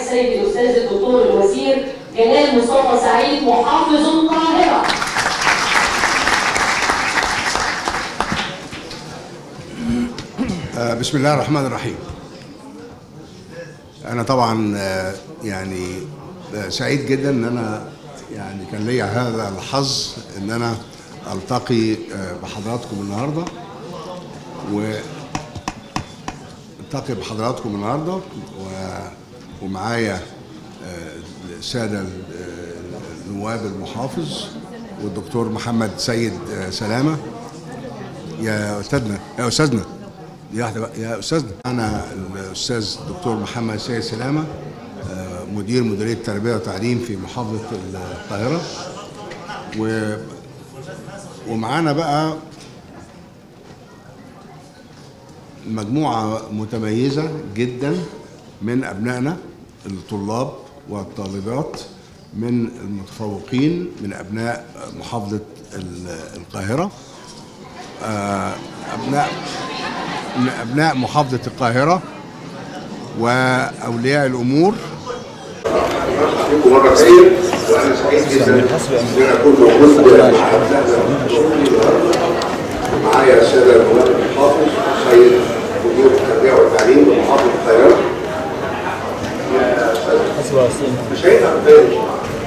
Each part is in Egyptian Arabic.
السيد الاستاذ الدكتور الوزير جلال مصطفى سعيد محافظ القاهره آه، بسم الله الرحمن الرحيم انا طبعا آه، يعني آه، سعيد جدا ان انا يعني كان ليا هذا الحظ ان انا التقي آه، بحضراتكم النهارده و التقي بحضراتكم النهارده و... ومعايا آه، الساده ال- آه، النواب المحافظ والدكتور محمد سيد آه، سلامه يا استاذنا يا استاذنا يا واحدة بقى يا استاذنا انا الاستاذ الدكتور محمد سيد سلامه آه، مدير مديريه التربيه والتعليم في محافظه القاهره و ومعانا بقى مجموعه متميزه جدا من ابنائنا الطلاب والطالبات من المتفوقين من ابناء محافظه ال- القاهره آه، ابناء من ابناء محافظه القاهره واولياء الامور بكم مرة كتير وأنا سعيد جدا إن أنا أكون موجود مع أبنائنا معايا السادة النواب المحافظ سيد مدير التربية والتعليم بمحافظة القاهرة يا أستاذ مش هينفع نتكلم.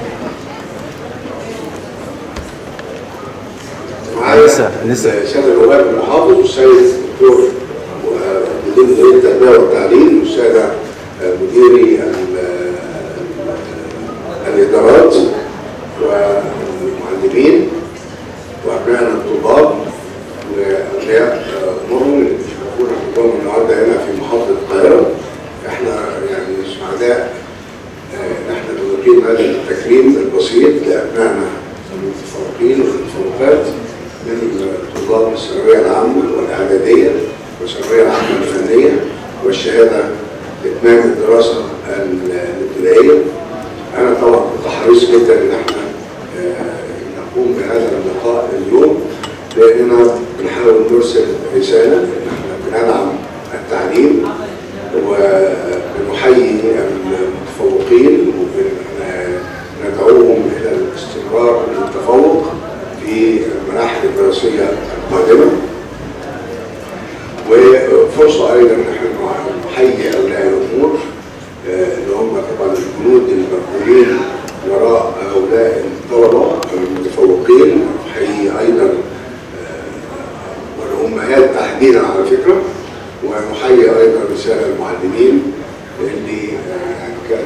معايا لسه- لسه. السادة النواب المحافظ والسيد الدكتور مدير مديرية التربية والتعليم والسادة مديري ال- الإدارات والمعلمين وأبنائنا الطلاب وأولياء أمورهم اللي بيشرفونا كلهم النهارده هنا في محافظة القاهرة إحنا يعني سعداء آه، إن إحنا بنقيم هذا التكريم البسيط لأبنائنا المتفوقين والمتفوقات من طلاب الثانوية العامة والإعدادية والثانوية العامة الفنية والشهادة لإتمام الدراسة الابتدائية أنا طبعا كنت حريص جدا إن إحنا آه، نقوم بهذا اللقاء اليوم لأننا بنحاول نرسل رسالة إن إحنا بندعم التعليم وبنحيي المتفوقين وبندعوهم إلى الاستمرار في التفوق في المراحل الدراسية القادمة وفرصة أيضا إن احنا نحيي أولياء الأمور آه، اللي هم طبعا الجنود المقبولين وراء هؤلاء الطلبة المتفوقين نحيي أيضا آه، والأمهات تحديدا على فكرة ونحيي أيضا رسالة المعلمين اللي آه، يعني كان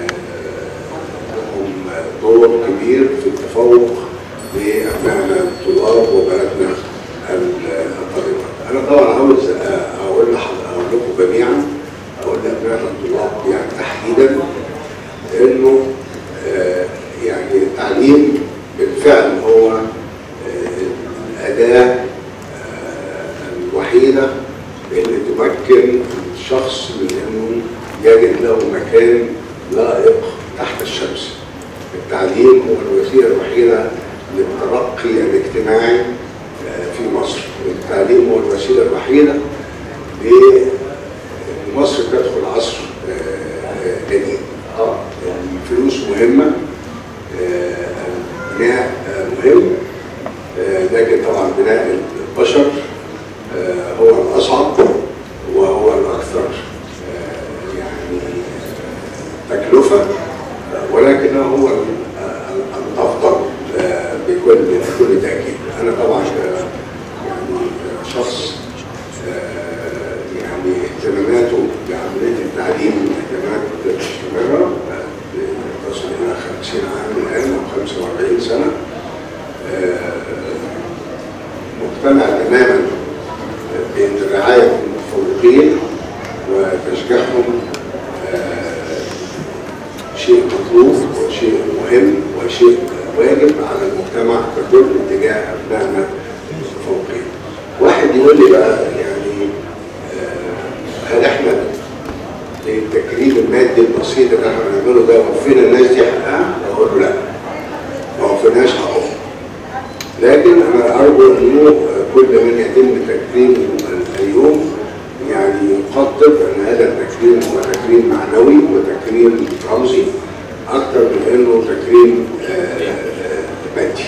آه، لهم دور كبير في التفوق لأبنائنا الطلاب وبناتنا الطالبات. أنا طبعا عاوز آه، أقول لحض- أقول لكم جميعا أقول لأبنائنا الطلاب يعني تحديدا إنه آه، يعني التعليم بالفعل هو آه، الأداة آه، الوحيدة اللي تمكن الشخص من إنه يجد له مكان لائق تحت الشمس. التعليم هو الوسيله الوحيده للترقي الاجتماعي آه، في مصر التعليم هو الوسيله الوحيده لان مصر تدخل عصر آه، آه، جديد اه الفلوس مهمه آه، البناء آه، مهم آه، لكن طبعا بناء البشر آه، هو الاصعب وهو الاكثر آه، يعني تكلفه ولكنه هو الافضل آه، بكل بكل تاكيد انا طبعا آه، يعني شخص آه، يعني اهتماماته بعمليه التعليم اهتمامات مستمره آه، تصل الى 50 عام الان او 45 سنه آه، مقتنع تماما بان رعايه المتفوقين وتشجيعهم آه، شيء مطلوب وشيء مهم وشيء واجب على المجتمع ككل اتجاه ابنائنا المتفوقين. واحد يقول لي بقى يعني آه، هل احنا التكريم المادي البسيط اللي احنا بنعمله ده وفينا الناس دي حقها؟ اقول له لا ما وفيناش حقهم. لكن انا ارجو انه كل من يتم تكريمه اليوم يعني يقدر اعتقد ان هذا التكريم هو تكريم معنوي وتكريم رمزي اكثر من انه تكريم آه، آه، مادي.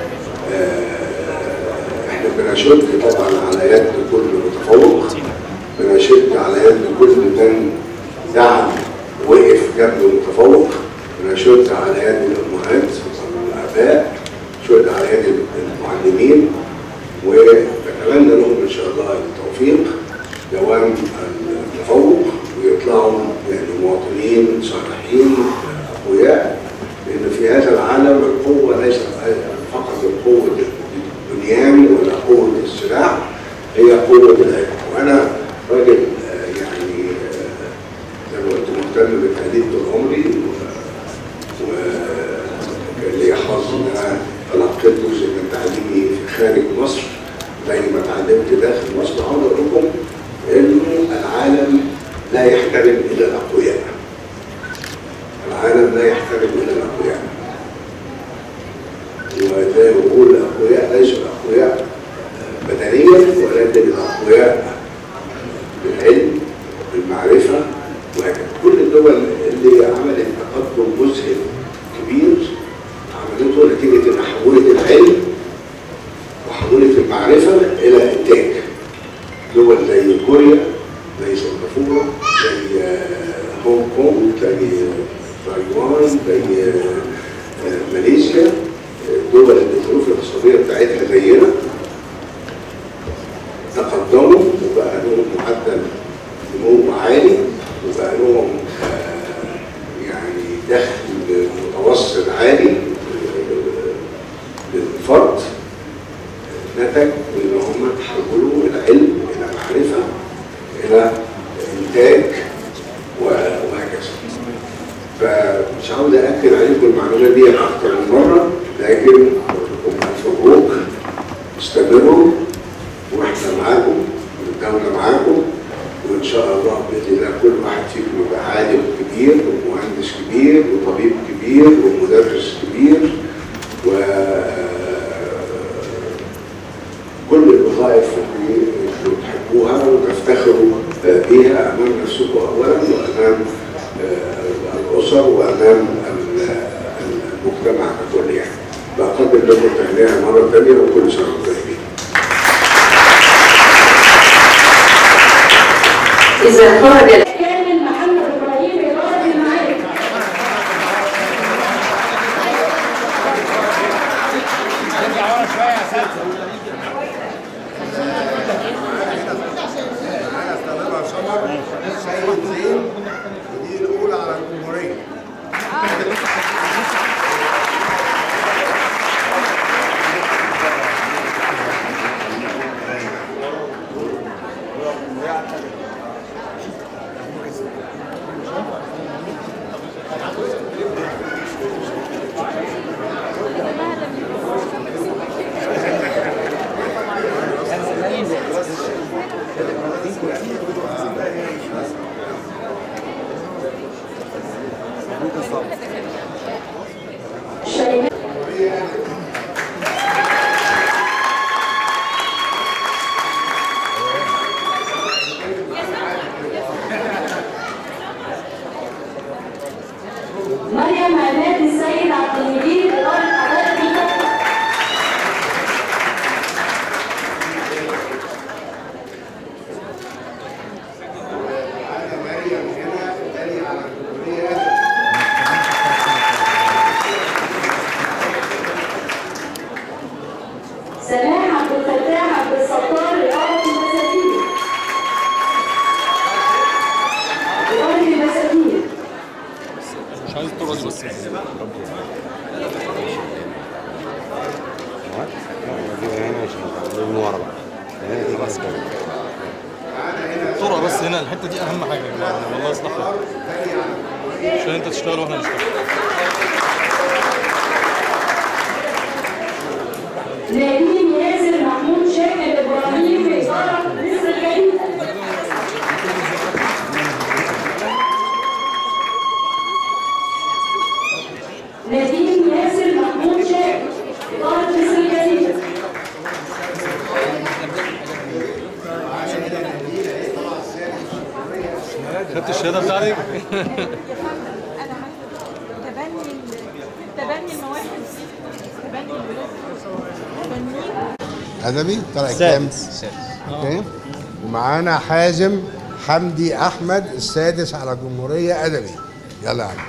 آه، احنا بنشد طبعا على يد كل متفوق بنشد على يد كل من دعم وقف جنب المتفوق بنشد على يد الامهات والاباء شد على يد المعلمين ونتمنى لهم ان شاء الله التوفيق دوام التفوق ويطلعوا يعني مواطنين صالحين اقوياء لان في هذا العالم القوه ليست فقط قوه البنيان ولا قوه السلاح هي قوه العلم وانا راجل آه، يعني آه، زي ما قلت مهتم بالتعليم طول عمري و- وكان لي حظ ان انا تلقيت جزء من تعليمي في خارج مصر زي ما اتعلمت داخل مصر عاوز اقول لكم انه العالم لا يحترم الا الاقوياء. العالم لا يحترم الا الاقوياء. وزي ما بقول الاقوياء ليسوا الاقوياء بدنيا ولكن الاقوياء بالعلم بالمعرفه وهكذا كل الدول اللي عملت تقدم مذهل كبير عملته نتيجه ان حولت العلم وحولت المعرفه الى انتاج دول زي كوريا زي سنغافوره زي آه، هونج كونج زي تايوان زي آه، ماليزيا آه، دول اللي الظروف الاقتصاديه بتاعتها زينا تقدموا وبقى لهم معدل نمو عالي وبقى لهم آه، يعني دخل متوسط عالي آه، للفرد نتج من ان هم تحولوا العلم الى معرفه الى انتاج و- وهكذا. فمش عاوز اكد عليكم المعلومه دي اكتر من مره لكن بقول لكم الف مبروك استمروا واحنا معاكم والدوله معاكم وان شاء الله باذن الله كل واحد فيكم يبقى عالم كبير ومهندس كبير وطبيب كبير ومدرس كبير و كل الوظائف اللي انتوا تحبوها وتفتخروا آه، بيها امام نفسكم اولا وامام آه، الاسر وامام ال- المجتمع ككل يعني. بقدم لكم تهنئه مره ثانيه وكل سنه وانتم طيبين. إذا خرج كامل محمد إبراهيم إدارة المعارف سيد زين ودي الاولى على الجمهوريه شيماء مريم عماد السيد عبد المجيد إدارة حضارة الفتح معانا مريم هنا الثانية على الجمهورية سماح عبد الفتاح عبد الستار إدارة المساجين إدارة المساجين مش عايز الطرق دي بس من ورا بقى هنا دي بس كده الطرق بس هنا الحته دي اهم حاجه يا جماعه والله يصلحها عشان انت تشتغل واحنا نشتغل نادين ياسر محمود شاكر إبراهيم إدارة مصر الجديدة نادين ياسر محمود شاكر إدارة مصر الجديدة معانا هنا نبيلة ايه طبعا السادس الجمهورية خدت الشهاده بتاعتك يا فندم انا تبني ال- تبني المواهب تبني الولاد تبنيهم ادبي طلع كام؟ كام؟ ومعانا حازم حمدي احمد السادس على الجمهوريه ادبي يلا يا عم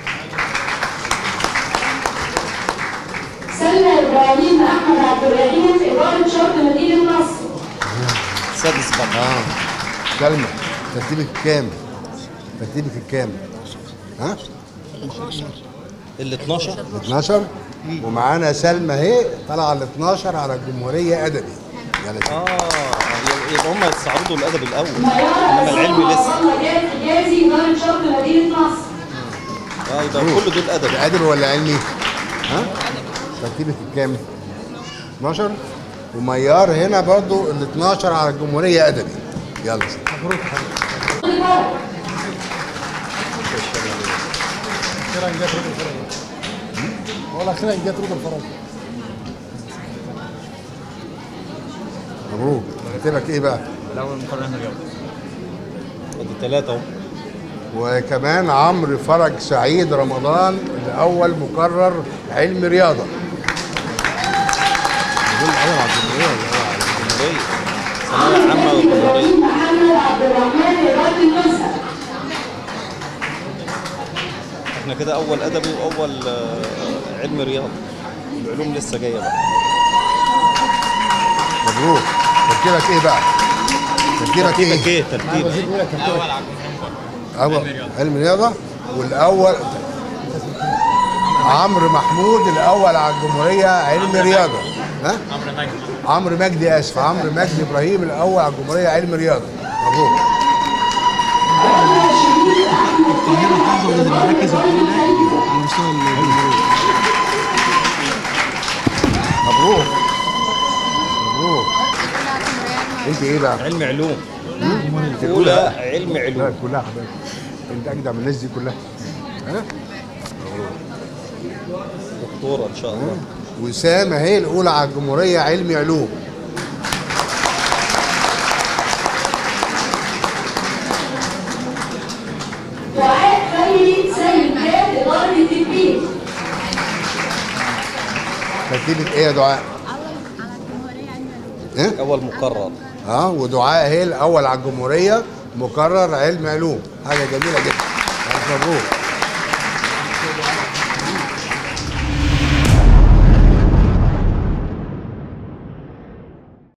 سلمى ابراهيم احمد عبد الرحيم اداره شرط مدينه نصر سادس بقى اه سلمى ترتيبك كام؟ ترتيبك الكام؟ ها؟ ال 12 12 ومعانا سلمى اهي طالعه ال 12 على الجمهوريه ادبي يلا يا اه يبقى هم يستعرضوا الادب الاول ميار انما العلم لسه عبد الله حجازي اداره شرط مدينه نصر اه يبقى كل دول ادب ده ادبي ولا علمي؟ ها؟ ترتيبك الكام؟ 12 وميار هنا برضو ال 12 على الجمهوريه ادبي يلا مبروك اخيرا جت رود الفرج والله اخيرا جت رود الفرج مبروك ترتيبك ايه بقى؟ الاول مقارنه الرياضه ادي ثلاثه اهو وكمان عمرو فرج سعيد رمضان الاول مقرر علم رياضه دول الاول على الجمهوريه ولا الأول على الجمهوريه ثانويه عامه والجمهوريه ابراهيم محمد عبد الرحمن اداره النزهه احنا كده اول ادبي واول آه، علم رياضه العلوم لسه جايه بقى مبروك ترتيبك ايه بقى؟ ترتيبك ترتيبك ايه؟ ايه ترتيبك وزير بيقول لك ترتيبك اول علم رياضه والاول عمرو محمود الاول على الجمهوريه علم رياضه ها؟ عمرو مجدي عمرو مجدي اسف عمرو مجدي ابراهيم الاول على الجمهوريه علم رياضه مبروك مبروك مبروك انت ايه بقى؟ علم علوم اولى علم لا علوم كلها حبايبي انت اجدع من الناس دي كلها ها؟ دكتوره ان شاء الله وسام اهي الاولى على الجمهوريه علمي علوم دعاء خيري سيد جاد اداره التدبير ترتيبك ايه يا دعاء؟ ايه؟ اول مقرر اه ودعاء اهي الاول على الجمهوريه مقرر علم علوم حاجه جميله جدا ألف مبروك